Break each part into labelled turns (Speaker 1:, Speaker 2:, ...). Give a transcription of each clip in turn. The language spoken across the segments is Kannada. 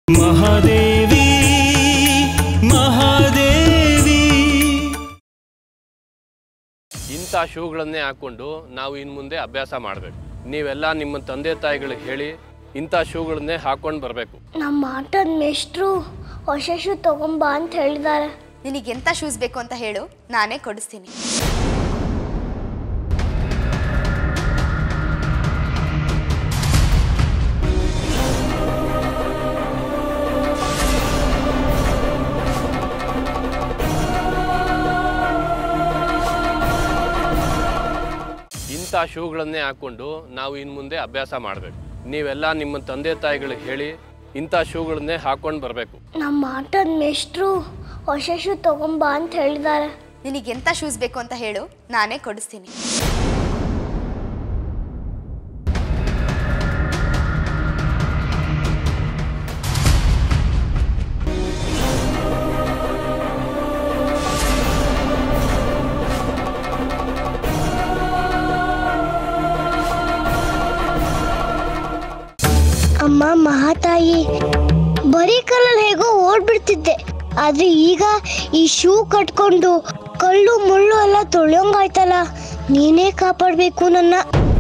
Speaker 1: ಮಹಾದೇವಿ ಮಹಾದೇವಿ
Speaker 2: ಇಂಥ ಶೂಗಳನ್ನೇ ಹಾಕ್ಕೊಂಡು ನಾವು ಇನ್ನು ಮುಂದೆ ಅಭ್ಯಾಸ ಮಾಡಬೇಕು ನೀವೆಲ್ಲ ನಿಮ್ಮ ತಂದೆ ತಾಯಿಗಳಿಗೆ ಹೇಳಿ ಇಂಥ ಶೂಗಳನ್ನೇ ಹಾಕ್ಕೊಂಡು ಬರಬೇಕು
Speaker 3: ನಮ್ಮ ಆಟದ ಮೇಷ್ಟ್ರು ಹೊಸ ಶೂ ತಗೊಂಬಾ ಅಂತ ಹೇಳಿದ್ದಾರೆ
Speaker 4: ನಿನಗೆ ಎಂಥ ಶೂಸ್ ಬೇಕು ಅಂತ ಹೇಳು ನಾನೇ ಕೊಡಿಸ್ತೀನಿ
Speaker 2: ಇಂಥ ಶೂಗಳನ್ನೇ ಹಾಕ್ಕೊಂಡು ನಾವು ಇನ್ನು ಮುಂದೆ ಅಭ್ಯಾಸ ಮಾಡಬೇಕು ನೀವೆಲ್ಲ ನಿಮ್ಮ ತಂದೆ ತಾಯಿಗಳಿಗೆ ಹೇಳಿ ಇಂಥ ಶೂಗಳನ್ನೇ ಹಾಕ್ಕೊಂಡು ಬರಬೇಕು
Speaker 3: ನಮ್ಮ ಆಟದ ಮೇಷ್ಟ್ರು ಹೊಸ ಶೂ ತಗೊಂಬಾ ಅಂತ ಹೇಳಿದ್ದಾರೆ
Speaker 4: ನಿನಗೆ ಎಂಥ ಶೂಸ್ ಬೇಕು ಅಂತ ಹೇಳು ನಾನೇ ಕೊಡಿಸ್ತೀನಿ
Speaker 3: ಅಮ್ಮ ಮಹಾತಾಯಿ ಬರೀ ಕಲ್ಲಲ್ಲಿ ಹೇಗೋ ಓಡ್ಬಿಡ್ತಿದ್ದೆ ಆದ್ರೆ ಈಗ ಈ ಶೂ ಕಟ್ಕೊಂಡು ಕಲ್ಲು ಮುಳ್ಳು ಎಲ್ಲ ತೊಳೆಯೋಂಗಾಯ್ತಲ್ಲ ನೀನೇ ಕಾಪಾಡ್ಬೇಕು ನನ್ನ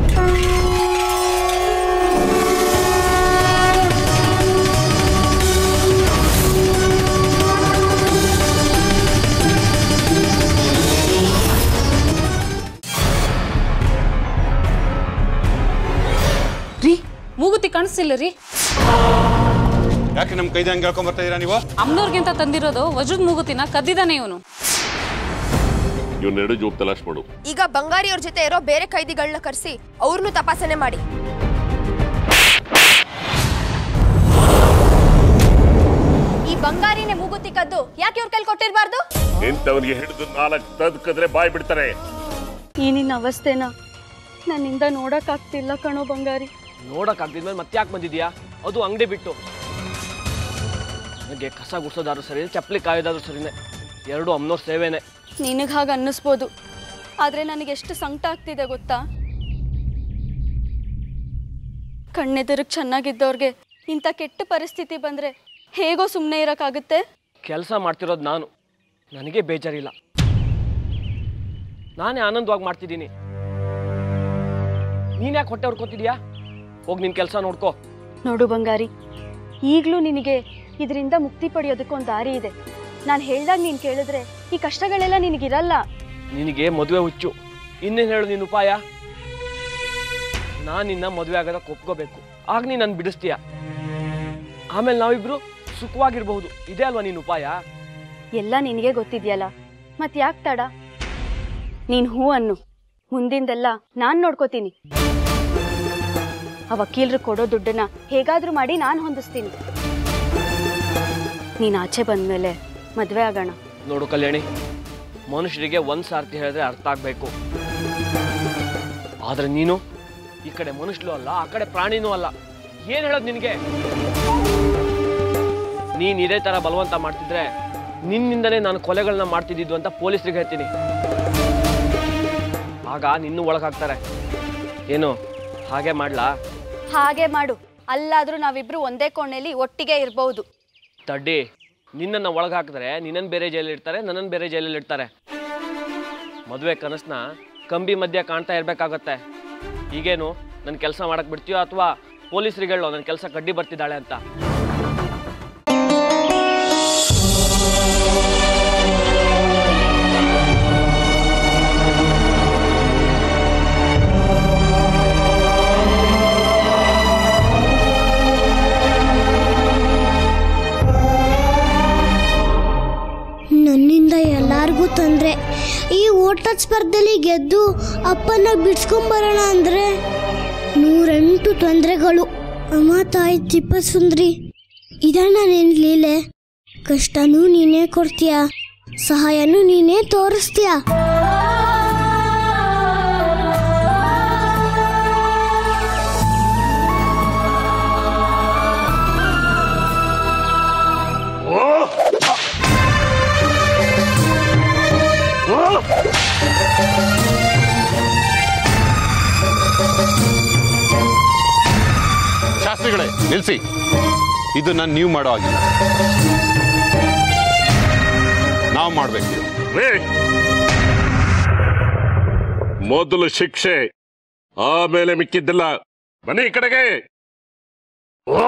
Speaker 5: ರೀ ಮೂಗುತಿ ಕಾಣಿಸ್ತಿಲ್ಲ ರೀ
Speaker 6: ಯಾಕೆ ನಮ್ಮ ಕೈದ ಹಂಗೆ ಹೇಳ್ಕೊಂಡ್ ಬರ್ತಾ ಇದೀರಾ ನೀವು
Speaker 5: ಅಮ್ನೋರ್ಗಿಂತ ತಂದಿರೋದು ವಜ್ರದ ಮೂಗುತಿನ ಕದ್ದಿದ್ದಾನೆ ಇವನು
Speaker 7: ಇವನ್ನೆರಡು ಜೋಬ್ ತಲಾಶ್ ಮಾಡು
Speaker 8: ಈಗ ಬಂಗಾರಿ ಅವ್ರ ಜೊತೆ ಇರೋ ಬೇರೆ ಕೈದಿಗಳನ್ನ ಕರೆಸಿ ಅವ್ರನ್ನೂ ತಪಾಸಣೆ ಮಾಡಿ ಈ ಬಂಗಾರಿನೇ ಮೂಗುತಿ ಕದ್ದು ಯಾಕೆ ಇವ್ರ ಕೈಲಿ ಕೊಟ್ಟಿರ್ಬಾರ್ದು
Speaker 7: ಇಂಥವನಿಗೆ ಹಿಡಿದು ನಾಲ್ಕು ತದ್ಕದ್ರೆ ಬಾಯ್ ಬಿಡ್ತಾರೆ
Speaker 9: ಈ ನಿನ್ನ ಅವಸ್ಥೆನ ನನ್ನಿಂದ ನೋಡಕ್ಕಾಗ್ತಿಲ್ಲ ಕಣೋ ಬಂಗಾರಿ
Speaker 10: ನೋಡಕ್ ಆಗ್ತಿದ್ಮೇಲೆ ಮತ್ತೆ ಯಾಕೆ ಬಂದಿದ್ಯಾ ಅದು ಅಂಗಡಿ ಬಿಟ್ಟು ನನಗೆ ಕಸ ಗುಡ್ಸೋದಾದ್ರೂ ಸರಿ ಚಪ್ಪಲಿ ಕಾಯೋದಾದ್ರೂ ಸರಿನೇ ಎರಡು ಅಮ್ಮನವ್ರ ಸೇವೆನೇ
Speaker 9: ನಿನಗೆ ಹಾಗೆ ಅನ್ನಿಸ್ಬೋದು ಆದರೆ ನನಗೆ ಎಷ್ಟು ಸಂಕಟ ಆಗ್ತಿದೆ ಗೊತ್ತಾ ಕಣ್ಣೆದುರಿಗೆ ಚೆನ್ನಾಗಿದ್ದವ್ರಿಗೆ ಇಂಥ ಕೆಟ್ಟ ಪರಿಸ್ಥಿತಿ ಬಂದರೆ ಹೇಗೋ ಸುಮ್ಮನೆ ಇರೋಕ್ಕಾಗುತ್ತೆ
Speaker 10: ಕೆಲಸ ಮಾಡ್ತಿರೋದು ನಾನು ನನಗೆ ಬೇಜಾರಿಲ್ಲ ನಾನೇ ಆನಂದವಾಗಿ ಮಾಡ್ತಿದ್ದೀನಿ ನೀನ್ ಯಾಕೆ ಹೊಟ್ಟೆ ಹೊರ್ಕೋತಿದ್ಯಾ ಹೋಗಿ ನಿನ್ ಕೆಲಸ ನೋಡ್ಕೋ
Speaker 9: ನೋಡು ಬಂಗಾರಿ ಈಗಲೂ ನಿನಗೆ ಇದರಿಂದ ಮುಕ್ತಿ ಪಡೆಯೋದಕ್ಕೊಂದು ದಾರಿ ಇದೆ ನಾನು ಹೇಳ್ದಾಗ ನೀನು ಕೇಳಿದ್ರೆ ಈ ಕಷ್ಟಗಳೆಲ್ಲ ನಿನಗಿರಲ್ಲ
Speaker 10: ನಿನಗೆ ಮದುವೆ ಹುಚ್ಚು ಇನ್ನೇನು ಹೇಳು ನಿನ್ನ ಉಪಾಯ ನಾನು ನಿನ್ನ ಮದುವೆ ಆಗೋದಕ್ಕೆ ಒಪ್ಕೋಬೇಕು ಆಗ ನೀನು ನನ್ನ ಬಿಡಿಸ್ತೀಯ ಆಮೇಲೆ ನಾವಿಬ್ರು ಸುಖವಾಗಿರ್ಬಹುದು ಇದೇ ಅಲ್ವಾ ನಿನ್ನ ಉಪಾಯ
Speaker 9: ಎಲ್ಲ ನಿನಗೆ ಗೊತ್ತಿದ್ಯಲ್ಲ ಮತ್ತೆ ಯಾಕೆ ತಡ ನೀನು ಹೂ ಅನ್ನು ಮುಂದಿಂದೆಲ್ಲ ನಾನು ನೋಡ್ಕೋತೀನಿ ಆ ವಕೀಲರು ಕೊಡೋ ದುಡ್ಡನ್ನ ಹೇಗಾದ್ರೂ ಮಾಡಿ ನಾನು ಹೊಂದಿಸ್ತೀನಿ ನೀನು ಆಚೆ ಬಂದ್ಮೇಲೆ ಮದುವೆ ಆಗೋಣ
Speaker 10: ನೋಡು ಕಲ್ಯಾಣಿ ಮನುಷ್ಯರಿಗೆ ಒಂದು ಸಾರ್ತಿ ಹೇಳಿದ್ರೆ ಅರ್ಥ ಆಗಬೇಕು ಆದ್ರೆ ನೀನು ಈ ಕಡೆ ಮನುಷ್ಯರು ಅಲ್ಲ ಆ ಕಡೆ ಪ್ರಾಣಿನೂ ಅಲ್ಲ ಏನು ಹೇಳೋದು ನಿನಗೆ ನೀನು ಇದೇ ಥರ ಬಲವಂತ ಮಾಡ್ತಿದ್ರೆ ನಿನ್ನಿಂದನೇ ನಾನು ಕೊಲೆಗಳನ್ನ ಮಾಡ್ತಿದ್ದಿದ್ದು ಅಂತ ಪೊಲೀಸರಿಗೆ ಹೇಳ್ತೀನಿ ಆಗ ನಿನ್ನೂ ಒಳಗಾಗ್ತಾರೆ ಏನು ಹಾಗೆ ಮಾಡ್ಲಾ
Speaker 9: ಹಾಗೆ ಮಾಡು ಅಲ್ಲಾದ್ರೂ ನಾವಿಬ್ರು ಒಂದೇ ಕೋಣೆಯಲ್ಲಿ ಒಟ್ಟಿಗೆ ಇರ್ಬೋದು
Speaker 10: ತಡ್ಡಿ ನಿನ್ನನ್ನು ಒಳಗೆ ಹಾಕಿದ್ರೆ ನಿನ್ನನ್ನು ಬೇರೆ ಜೈಲಲ್ಲಿ ಇಡ್ತಾರೆ ನನ್ನನ್ನು ಬೇರೆ ಜೈಲಲ್ಲಿ ಇಡ್ತಾರೆ ಮದುವೆ ಕನಸನ್ನ ಕಂಬಿ ಮಧ್ಯ ಕಾಣ್ತಾ ಇರಬೇಕಾಗತ್ತೆ ಈಗೇನು ನನ್ನ ಕೆಲಸ ಮಾಡಕ್ಕೆ ಬಿಡ್ತೀಯೋ ಅಥವಾ ಪೊಲೀಸರಿಗೆ ಹೇಳೋ ನನ್ನ ಕೆಲಸ ಕಡ್ಡಿ ಬರ್ತಿದ್ದಾಳೆ ಅಂತ
Speaker 3: ನನ್ನಿಂದ ಎಲ್ಲಾರ್ಗೂ ತೊಂದರೆ ಈ ಓಟದ ಸ್ಪರ್ಧೆಲಿ ಗೆದ್ದು ಅಪ್ಪನ ಬಿಡ್ಸ್ಕೊಂಬರೋಣ ಅಂದ್ರೆ ನೂರೆಂಟು ತೊಂದರೆಗಳು ಅಮ್ಮ ತಾಯಿ ತಿಪ್ಪಸುಂದ್ರಿ ಇದನ್ನ ನಿನ್ ಲೀಲೆ ಕಷ್ಟನೂ ನೀನೇ ಕೊಡ್ತೀಯ ಸಹಾಯನೂ ನೀನೇ ತೋರಿಸ್ತೀಯ
Speaker 7: ಶಾಸ್ತ್ರಿಗಳೇ ನಿಲ್ಸಿ
Speaker 6: ಇದನ್ನ ನೀವು ಮಾಡೋ ಆಗಿಲ್ಲ ನಾವು ಮಾಡಬೇಕು
Speaker 7: ರೇ ಮೊದಲು ಶಿಕ್ಷೆ ಆಮೇಲೆ ಮಿಕ್ಕಿದ್ದಿಲ್ಲ ಬನ್ನಿ ಈ ಕಡೆಗೆ ಓ!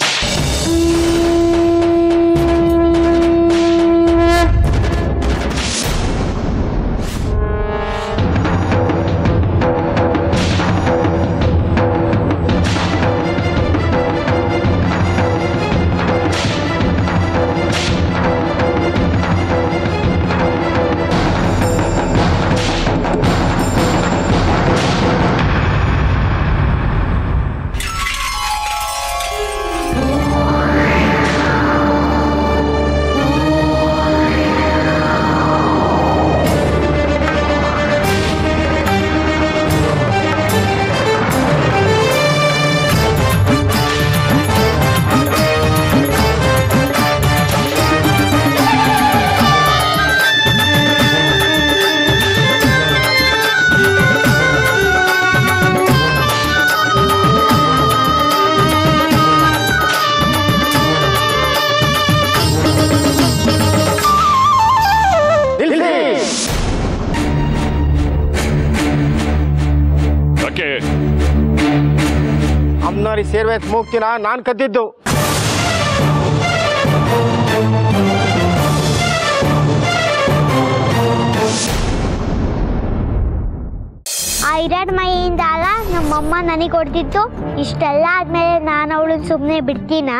Speaker 7: ಯಾಕೆ
Speaker 1: ಅಮ್ನವ್ರಿ ಸೇರ್ವೆ ಮೂಗ್ತಿನ ನಾನ್ ಕದ್ದಿದ್ದು
Speaker 3: ಆ ಇರಾಡ್ ಮೈಯಿಂದ ಅಲ್ಲ ನಮ್ಮಮ್ಮ ನನಗೆ ಹೊಡೆದಿತ್ತು ಇಷ್ಟೆಲ್ಲ ಆದ್ಮೇಲೆ ನಾನು ಅವಳನ್ನ ಸುಮ್ಮನೆ ಬಿಡ್ತೀನಾ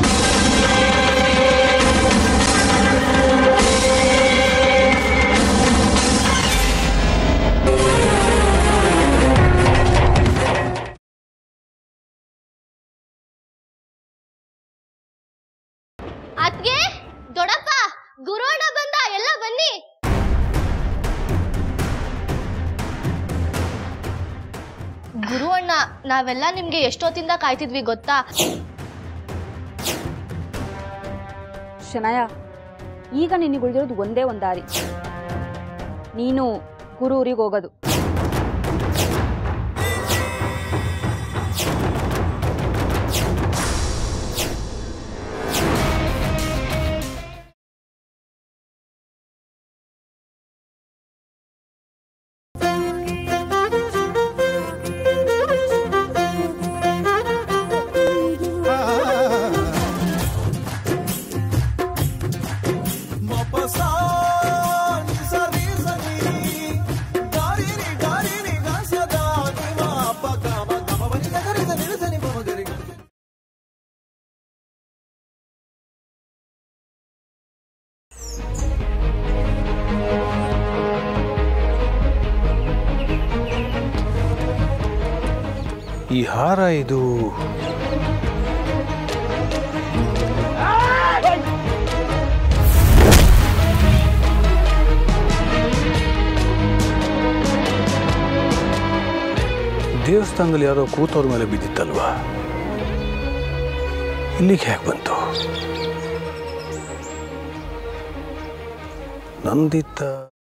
Speaker 8: ಅದ್ಗೆ ದೊಡ್ಡಪ್ಪ ಗುರುವಣ್ಣ ಬಂದ ಎಲ್ಲ ಬನ್ನಿ ಗುರುವಣ್ಣ ನಾವೆಲ್ಲ ನಿಮ್ಗೆ ಎಷ್ಟೊತ್ತಿಂದ ಕಾಯ್ತಿದ್ವಿ ಗೊತ್ತಾ
Speaker 9: ಶನಾಯ ಈಗ ನಿನಗೆ ಉಳಿದಿರೋದು ಒಂದೇ ಒಂದು ದಾರಿ ನೀನು ಗುರು ಊರಿಗೆ ಹೋಗೋದು
Speaker 11: ಈ ಹಾರ ಇದು ದೇವಸ್ಥಾನದಲ್ಲಿ ಯಾರೋ ಕೂತವ್ರ ಮೇಲೆ ಬಿದ್ದಿತ್ತಲ್ವಾ ಇಲ್ಲಿಗೆ ಹೇಗೆ ಬಂತು ನಂದಿತ್ತ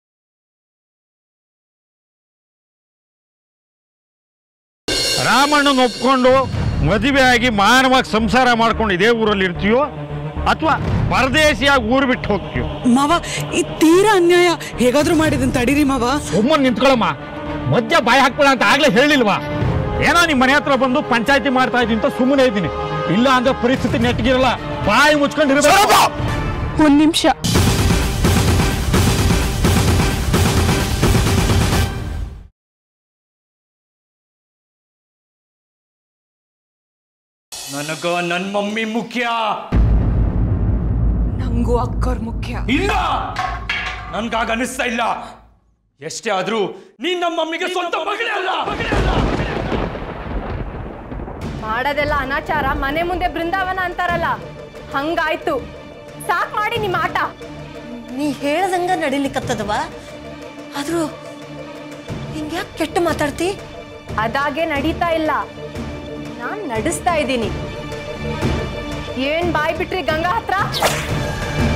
Speaker 1: ರಾಮಣ್ಣನ ಒಪ್ಕೊಂಡು ಮದುವೆ ಆಗಿ ಮಾನವಾಗಿ ಸಂಸಾರ ಮಾಡ್ಕೊಂಡು ಇದೇ ಊರಲ್ಲಿ ಇರ್ತೀಯೋ ಅಥವಾ ಪರದೇಶಿಯಾಗಿ ಊರು ಬಿಟ್ಟು ಹೋಗ್ತೀಯೋ
Speaker 12: ಮಾವ ಈ ತೀರಾ ಅನ್ಯಾಯ ಹೇಗಾದ್ರೂ ಮಾಡಿದನ್ ತಡೀರಿ ಮಾವ
Speaker 1: ಸುಮ್ಮನೆ ನಿಂತ್ಕೊಳಮ್ಮ ಮಧ್ಯ ಬಾಯಿ ಹಾಕ್ಬೇಡ ಅಂತ ಆಗ್ಲೇ ಹೇಳಿಲ್ವಾ ಏನೋ ನಿಮ್ಮ ಮನೆ ಹತ್ರ ಬಂದು ಪಂಚಾಯತಿ ಮಾಡ್ತಾ ಇದ್ದೀನಿ ಅಂತ ಸುಮ್ಮನೆ ಇದ್ದೀನಿ ಇಲ್ಲ ಅಂದ್ರೆ ಪರಿಸ್ಥಿತಿ ನೆಟ್ಗಿರಲ್ಲ ಬಾಯಿ ಮುಚ್ಕೊಂಡಿರ್ಬೇಕು
Speaker 12: ಒಂದ್ ನಿಮಿಷ
Speaker 13: ನನಗ ನನ್ನ ಮಮ್ಮಿ ಮುಖ್ಯ
Speaker 12: ನಂಗೂ ಅಕ್ಕರ್ ಮುಖ್ಯ
Speaker 13: ಇಲ್ಲ ನನ್ಗಾಗ ಅನಿಸ್ತಾ ಇಲ್ಲ ಎಷ್ಟೇ ಆದ್ರೂ ನೀನ್ ನಮ್ಮ ಮಮ್ಮಿಗೆ ಸ್ವಂತ ಮಗಳೇ ಅಲ್ಲ
Speaker 8: ಮಾಡೋದೆಲ್ಲ ಅನಾಚಾರ ಮನೆ ಮುಂದೆ ಬೃಂದಾವನ ಅಂತಾರಲ್ಲ ಹಂಗಾಯ್ತು ಸಾಕ್ ಮಾಡಿ ನಿಮ್ಮ ಆಟ
Speaker 14: ನೀ ಹೇಳ್ದಂಗ ನಡಿಲಿಕ್ಕತ್ತದವ ಆದ್ರೂ ಹಿಂಗ್ಯಾಕೆ ಕೆಟ್ಟ ಮಾತಾಡ್ತಿ
Speaker 8: ಅದಾಗೆ ನಡೀತಾ ಇಲ್ಲ ನಾನ್ ನಡೆಸ್ತಾ ಇದ್ದೀನಿ ಏನ್ ಬಾಯ್ ಬಿಟ್ರಿ ಗಂಗಾ ಹತ್ರ